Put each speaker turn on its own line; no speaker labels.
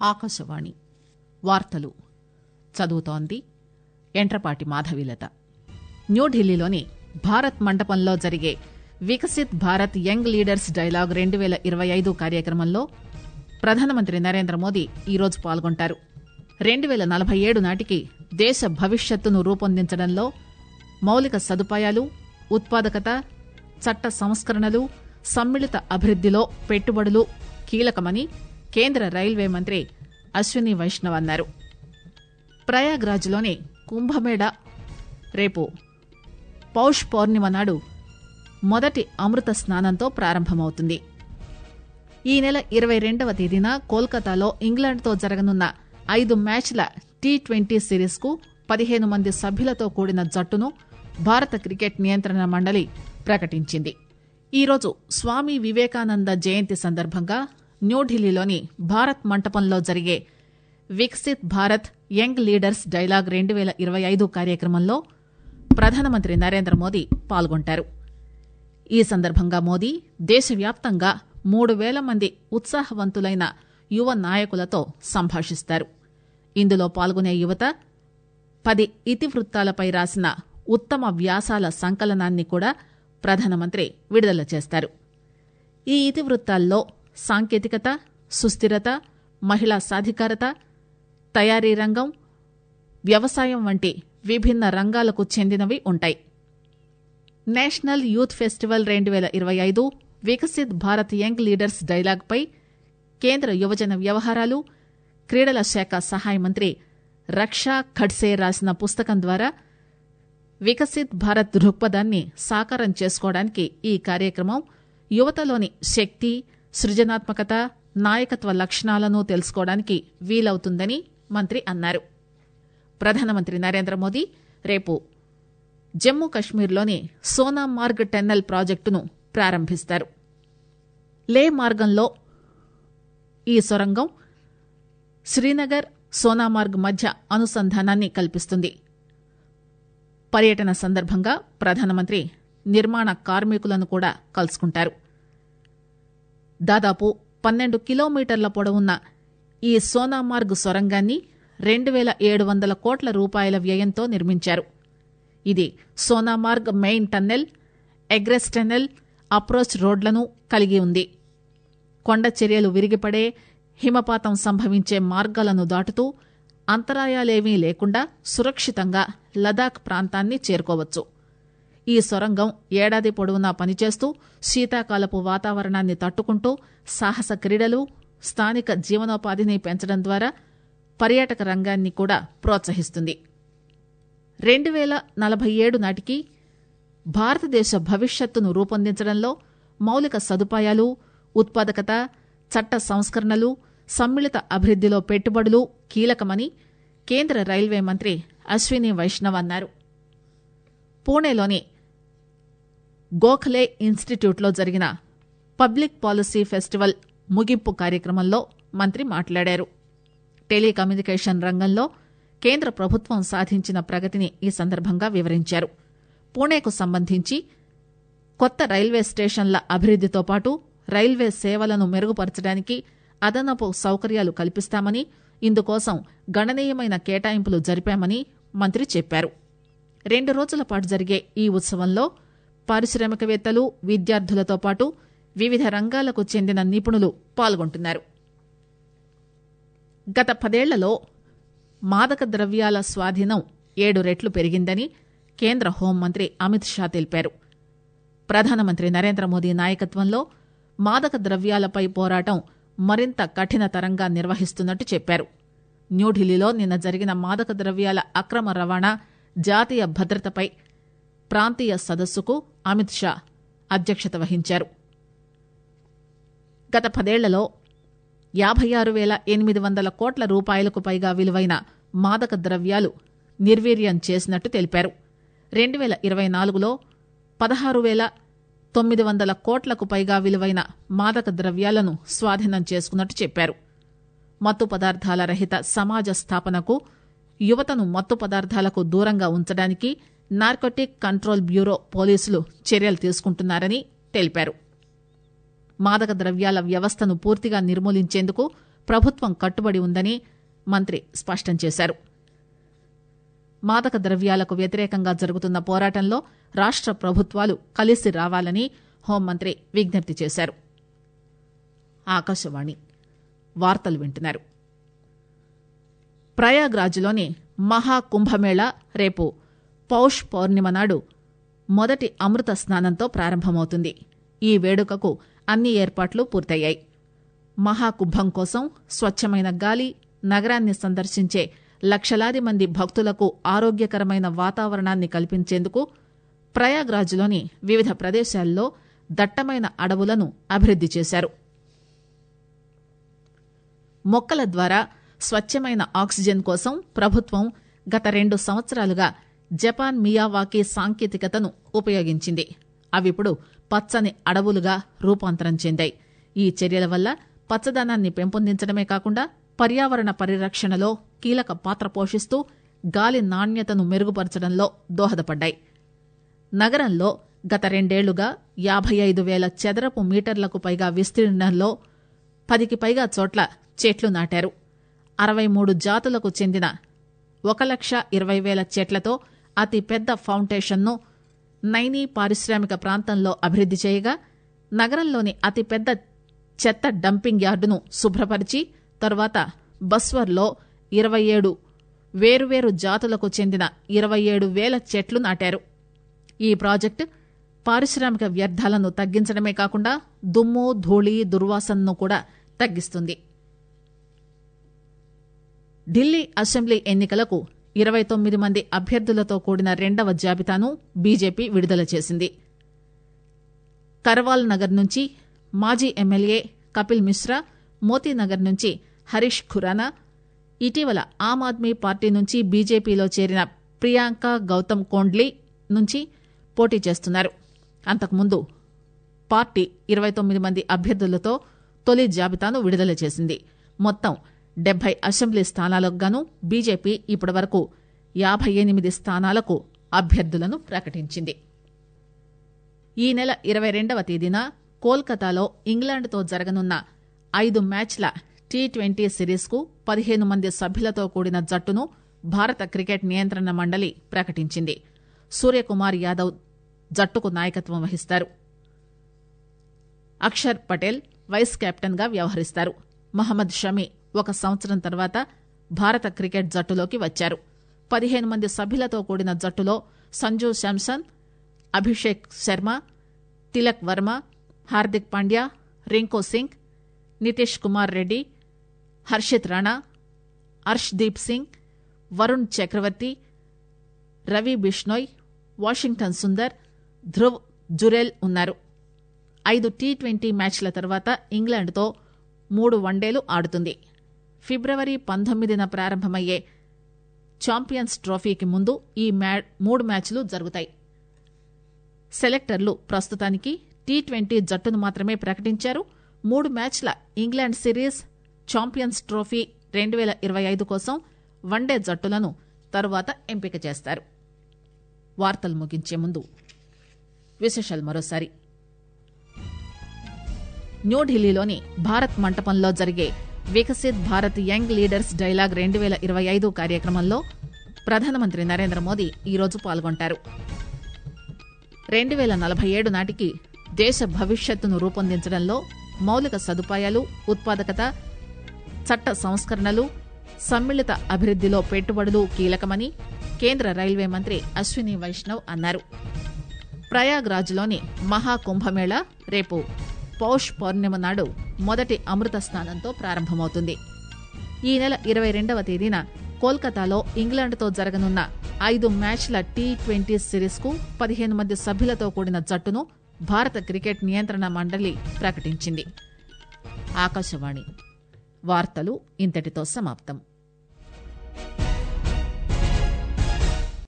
ఆకాశవాణి వార్తలు చదువుతోంది ఎంట్రపాటి మాధవీలత న్యూఢిల్లీలోని భారత్ మండపంలో జరిగే Viksit Bharat young leaders dialogue రెండు పేల ఇరవై ఐదు కార్యక్రమంలో ప్రధానమంత్రి నరేంద్ర మోదీ ఈరోజు పాల్గొంటారు రెండు పేల నలభై ఏడు నాటికి దేశ భవిష్యత్తును రూపొందించడంలో మౌలిక సదుపాయాలు ఉత్పాదకత చట్ట సంస్కరణలు సమ్మిళిత అభివృద్దిలో పెట్టుబడులు కీలకమని కేంద్ర రైల్వే మంత్రి అశ్విని వైష్ణవ్ అన్నారు ప్రయాగ్రాజ్లోని కుంభమేళ రేపు పౌష్ పౌర్ణిమ నాడు మొదటి అమృత స్నానంతో ప్రారంభమవుతుంది ఈ నెల ఇరవై రెండవ తేదీన కోల్కతాలో ఇంగ్లాండ్తో జరగనున్న ఐదు మ్యాచ్ల టీ ట్వంటీ సిరీస్కు పదిహేను మంది సభ్యులతో కూడిన జట్టును భారత క్రికెట్ నియంత్రణ మండలి ప్రకటించింది ఈరోజు స్వామి వివేకానంద జయంతి సందర్భంగా న్యూఢిల్లీలోని భారత్ మంటపంలో జరిగే Viksit Bharat young leaders dialogue రెండు పేల ఇరవై ఐదు కార్యక్రమంలో ప్రధానమంత్రి నరేంద్ర మోదీ పాల్గొంటారు ఈ సందర్భంగా మోదీ దేశవ్యాప్తంగా మూడు పేల మంది ఉత్సాహవంతులైన యువ నాయకులతో సంభాషిస్తారు ఇందులో పాల్గొనే యువత పది ఇతివృత్తాలపై రాసిన ఉత్తమ వ్యాసాల సంకలనాన్ని కూడా ప్రధానమంత్రి విడుదల చేస్తారు ఈ ఇతివృత్తాల్లో సాంకేతికత సుస్థిరత మహిళా సాధికారత తయారీ రంగం వ్యవసాయం వంటి విభిన్న రంగాలకు చెందినవి ఉంటాయి నేషనల్ యూత్ ఫెస్టివల్ రెండు పేల ఇరవై ఐదు Viksit Bharat young leaders dialogue పై కేంద్ర యువజన వ్యవహారాలు క్రీడల శాఖ సహాయ మంత్రి రక్షా ఖడ్సే రాసిన పుస్తకం ద్వారా వికసిత్ భారత్ దృక్పథాన్ని సాకారం చేసుకోవడానికి ఈ కార్యక్రమం యువతలోని శక్తి సృజనాత్మకత నాయకత్వ లక్షణాలను తెలుసుకోవడానికి వీలవుతుందని మంత్రి అన్నారు ప్రధానమంత్రి నరేంద్ర మోదీ రేపు జమ్మూ కశ్మీర్లోని సోనామార్గ్ టెన్నెల్ ప్రాజెక్టును ప్రారంభిస్తారు లే మార్గంలో ఈ సొరంగం శ్రీనగర్ సోనామార్గ్ మధ్య అనుసంధానాన్ని కల్పిస్తుంది పర్యటన సందర్భంగా ప్రధానమంత్రి నిర్మాణ కార్మికులను కూడా కలుసుకుంటారు దాదాపు పన్నెండు కిలోమీటర్ల పొడవున్న ఈ సోనామార్గ్ సొరంగాన్ని రెండు పేల ఏడు వందల కోట్ల రూపాయల వ్యయంతో నిర్మించారు ఇది Sonamarg main tunnel egress tunnel approach రోడ్లను కలిగి ఉంది కొండ చర్యలు విరిగిపడే హిమపాతం సంభవించే మార్గాలను దాటుతూ అంతరాయాలేమీ లేకుండా సురక్షితంగా లదాఖ్ ప్రాంతాన్ని చేరుకోవచ్చు ఈ సొరంగం ఏడాది పొడవునా పనిచేస్తూ శీతాకాలపు వాతావరణాన్ని తట్టుకుంటూ సాహస క్రీడలు స్థానిక జీవనోపాధిని పెంచడం ద్వారా పర్యాటక రంగాన్ని కూడా ప్రోత్సహిస్తుంది రెండు పేల నలభై ఏడు నాటికి భారతదేశ భవిష్యత్తును రూపొందించడంలో మౌలిక సదుపాయాలు ఉత్పాదకత చట్ట సంస్కరణలు సమ్మిళిత అభివృద్దిలో పెట్టుబడులు కీలకమని కేంద్ర రైల్వే మంత్రి అశ్విని వైష్ణవ్ అన్నారు పూణేలోని గోఖలే ఇన్స్టిట్యూట్లో జరిగిన పబ్లిక్ పాలసీ ఫెస్టివల్ ముగింపు కార్యక్రమంలో మంత్రి మాట్లాడారు టెలికమ్యూనికేషన్ రంగంలో కేంద్ర ప్రభుత్వం సాధించిన ప్రగతిని ఈ సందర్భంగా వివరించారు పూణేకు సంబంధించి కొత్త రైల్వే స్టేషన్ల అభివృద్దితో పాటు రైల్వే సేవలను మెరుగుపరచడానికి అదనపు సౌకర్యాలు కల్పిస్తామని ఇందుకోసం గణనీయమైన కేటాయింపులు జరిపామని మంత్రి చెప్పారు రెండు రోజుల పాటు జరిగే ఈ ఉత్సవంలో పారిశ్రామికవేత్తలు విద్యార్థులతో పాటు వివిధ రంగాలకు చెందిన నిపుణులు పాల్గొంటున్నారు గత పదేళ్లలో మాదక ద్రవ్యాల స్వాధీనం ఏడు రెట్లు పెరిగిందని కేంద్ర హోంమంత్రి అమిత్ షా తెలిపారు ప్రధానమంత్రి నరేంద్ర మోదీ నాయకత్వంలో మాదక ద్రవ్యాలపై పోరాటం మరింత కఠినతరంగా నిర్వహిస్తున్నట్టు చెప్పారు న్యూఢిల్లీలో నిన్న జరిగిన మాదక ద్రవ్యాల అక్రమ రవాణా జాతీయ భద్రతపై ప్రాంతీయ సదస్సుకు అమిత్ షా అధ్యక్షత వహించారు గత పదేళ్లలో యాభై ఆరు పేల ఎనిమిది వందల కోట్ల రూపాయలకు పైగా విలువైన మాదక ద్రవ్యాలు నిర్వీర్యం చేసినట్టు తెలిపారు రెండు పేల ఇరవై నాలుగులో పదహారు పేల తొమ్మిది వందల కోట్లకు పైగా విలువైన మాదక ద్రవ్యాలను స్వాధీనం చేసుకున్నట్టు చెప్పారు మత్తు పదార్థాల రహిత సమాజ స్థాపనకు యువతను మత్తు పదార్థాలకు దూరంగా ఉంచడానికి నార్కోటిక్ కంట్రోల్ బ్యూరో పోలీసులు చర్యలు తీసుకుంటున్నారని తెలిపారు మాదక ద్రవ్యాల వ్యవస్థను పూర్తిగా నిర్మూలించేందుకు ప్రభుత్వం కట్టుబడి ఉందని మంత్రి స్పష్టం చేశారు మాదక ద్రవ్యాలకు వ్యతిరేకంగా జరుగుతున్న పోరాటంలో రాష్ట ప్రభుత్వాలు కలిసి రావాలని హోంమంత్రి విజ్ఞప్తి చేశారు ఆకాశవాణి వార్తలు వింటున్నారు ప్రయాగ్రాజ్లోని మహాకుంభమేళా రేపు పౌష్ పౌర్ణిమ నాడు మొదటి అమృత స్నానంతో ప్రారంభమవుతుంది ఈ వేడుకకు అన్ని ఏర్పాట్లు పూర్తయ్యాయి మహాకుంభం కోసం స్వచ్ఛమైన గాలి నగరాన్ని సందర్శించే లక్షలాది మంది భక్తులకు ఆరోగ్యకరమైన వాతావరణాన్ని కల్పించేందుకు ప్రయాగ్రాజ్లోని వివిధ ప్రదేశాల్లో దట్టమైన అడవులను అభివృద్ది చేశారు మొక్కల ద్వారా స్వచ్ఛమైన ఆక్సిజన్ కోసం ప్రభుత్వం గత రెండు సంవత్సరాలుగా జపాన్ మియావాకీ సాంకేతికతను ఉపయోగించింది అవిప్పుడు పచ్చని అడవులుగా రూపాంతరం చెందాయి ఈ చర్యల వల్ల పచ్చదనాన్ని పెంపొందించడమే కాకుండా పర్యావరణ పరిరక్షణలో కీలక పాత్ర పోషిస్తూ గాలి నాణ్యతను మెరుగుపరచడంలో దోహదపడ్డాయి నగరంలో గత రెండేళ్లుగా యాభై ఐదు వేల చదరపు మీటర్లకు పైగా విస్తీర్ణంలో పదికి పైగా చోట్ల చెట్లు నాటారు అరవై మూడు జాతులకు చెందిన ఒక లక్ష ఇరవై వేల చెట్లతో అతి పెద్ద ఫౌండేషన్ను నైనీ పారిశ్రామిక ప్రాంతంలో అభివృద్ది చేయగా నగరంలోని అతిపెద్ద చెత్త డంపింగ్ యార్డును శుభ్రపరిచి తరువాత బస్వర్లో ఇరవై ఏడు వేరువేరు జాతులకు చెందిన ఇరవై ఏడు వేల చెట్లు నాటారు ఈ ప్రాజెక్టు పారిశ్రామిక వ్యర్థాలను తగ్గించడమే కాకుండా దుమ్ము ధూళి దుర్వాసనను కూడా తగ్గిస్తుంది ఢిల్లీ అసెంబ్లీ ఎన్నికలకు ఇరవై తొమ్మిది మంది అభ్యర్థులతో కూడిన రెండవ జాబితాను బీజేపీ విడుదల చేసింది కర్వాల్ నగర్ నుంచి మాజీ ఎమ్మెల్యే కపిల్ మిశ్రా మోతీనగర్ నుంచి హరీష్ ఖురానా ఇటీవల ఆమ్ ఆద్మీ పార్టీ నుంచి బీజేపీలో చేరిన ప్రియాంక గౌతమ్ కోండ్లీ నుంచి పోటీ చేస్తున్నారు అంతకుముందు పార్టీ ఇరవై తొమ్మిది మంది అభ్యర్థులతో తొలి జాబితాను విడుదల చేసింది మొత్తం డెబ్బై అసెంబ్లీ స్థానాలకు గాను బీజేపీ ఇప్పటివరకు యాభై ఎనిమిది స్థానాలకు అభ్యర్థులను ప్రకటించింది ఈ నెల ఇరవై రెండవ తేదీన కోల్కతాలో ఇంగ్లాండ్తో జరగనున్న ఐదు మ్యాచ్ల టీ ట్వంటీ సిరీస్కు పదిహేను మంది సభ్యులతో కూడిన జట్టును భారత క్రికెట్ నియంత్రణ మండలి ప్రకటించింది సూర్యకుమార్ యాదవ్ జట్టుకు నాయకత్వం వహిస్తారు అక్షర్ పటేల్ వైస్ కెప్టెన్ గా వ్యవహరిస్తారు మహమ్మద్ షమి ఒక సంవత్సరం తర్వాత భారత క్రికెట్ జట్టులోకి వచ్చారు పదిహేను మంది సభ్యులతో కూడిన జట్టులో సంజు శాంసన్ అభిషేక్ శర్మ తిలక్ వర్మ హార్దిక్ పాండ్యా రింకో సింగ్ నితీష్ కుమార్ రెడ్డి హర్షిత్ రాణా హర్ష్దీప్ సింగ్ వరుణ్ చక్రవర్తి రవి బిష్నోయ్ వాషింగ్టన్ సుందర్ ధ్రువ్ జురేల్ ఉన్నారు ఐదు టీ ట్వంటీ మ్యాచ్ల తర్వాత ఇంగ్లాండ్తో మూడు వన్డేలు ఆడుతుంది ఫిబ్రవరి పంతొమ్మిదిన ప్రారంభమయ్యే ఛాంపియన్స్ ట్రోఫీకి ముందు ఈ మ్యా మూడు మ్యాచ్లు జరుగుతాయి సెలెక్టర్లు ప్రస్తుతానికి టీ ట్వంటీ జట్టును మాత్రమే ప్రకటించారు మూడు మ్యాచ్ల ఇంగ్లాండ్ సిరీస్ ఛాంపియన్స్ ట్రోఫీ రెండు వేల ఇరవై ఐదు కోసం వన్డే జట్టులను తరువాత ఎంపిక చేస్తారు వార్తలు ముగించే ముందు విశేషాలు మరోసారి న్యూఢిల్లీలోని భారత్ మంటపంలో జరిగే Viksit Bharat young leaders dialogue రెండు వేల ఇరవై ఐదు కార్యక్రమంలో ప్రధానమంత్రి నరేంద్ర మోదీ ఈరోజు పాల్గొంటారు రెండు వేల నలభై ఏడు నాటికి దేశ భవిష్యత్తును రూపొందించడంలో మౌలిక సదుపాయాలు ఉత్పాదకత చట్ట సంస్కరణలు సమ్మిళిత అభివృద్దిలో పెట్టుబడులు కీలకమని కేంద్ర రైల్వే మంత్రి అశ్విని వైష్ణవ్ అన్నారు ప్రయాగ్రాజ్లోని మహాకుంభమేళా రేపు పౌష్ పౌర్ణిమ నాడు మొదటి అమృత స్నానంతో ప్రారంభమవుతుంది ఈ నెల ఇరవై రెండవ తేదీన కోల్కతాలో ఇంగ్లాండ్తో జరగనున్న ఐదు మ్యాచ్ల టీ ట్వంటీ సిరీస్కు పదిహేను మంది సభ్యులతో కూడిన జట్టును భారత క్రికెట్ నియంత్రణ మండలి ప్రకటించింది ఆకాశవాణి వార్తలు ఇంతటితో సమాప్తం